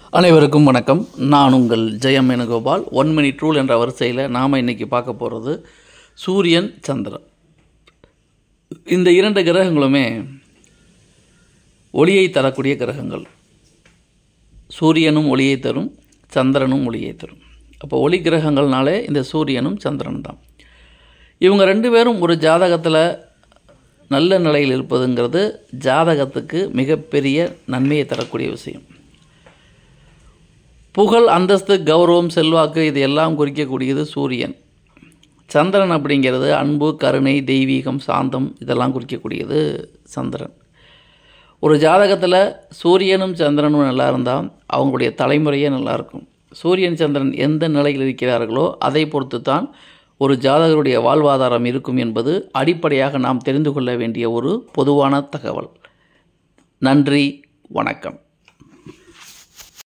அனைவருக்கும் வணக்கம் நான் உங்கள் Jayam Venugopal one minute rule என்ற வரிசையில் நாம் இன்றைக்கி பார்க்க போகிறது சூரியன் சந்திரன் இந்த இரண்டு கிரகங்களுமே ஒளியை தரக்கூடிய கிரகங்கள் சூரியனும் ஒளியை தரும் சந்திரனும் ஒளியை தரும் அப்போ ஒளி கிரகங்கள்னாலே இந்த சூரியனும் சந்திரன் தான் இவங்க ரெண்டு பேரும் ஒரு ஜாதகத்தில் நல்ல நிலையில் இருப்பதுங்கிறது ஜாதகத்துக்கு மிகப்பெரிய நன்மையை தரக்கூடிய விஷயம் புகழ் அந்தஸ்து கௌரவம் செல்வாக்கு இது எல்லாம் குறிக்கக்கூடியது சூரியன் சந்திரன் அப்படிங்கிறது அன்பு கருணை தெய்வீகம் சாந்தம் இதெல்லாம் குறிக்கக்கூடியது சந்திரன் ஒரு ஜாதகத்தில் சூரியனும் சந்திரனும் நல்லா இருந்தால் அவங்களுடைய தலைமுறையே நல்லாயிருக்கும் சூரியன் சந்திரன் எந்த நிலையில் இருக்கிறார்களோ அதை பொறுத்து தான் ஒரு ஜாதகருடைய வாழ்வாதாரம் இருக்கும் என்பது அடிப்படையாக நாம் தெரிந்து கொள்ள வேண்டிய ஒரு பொதுவான தகவல் நன்றி வணக்கம்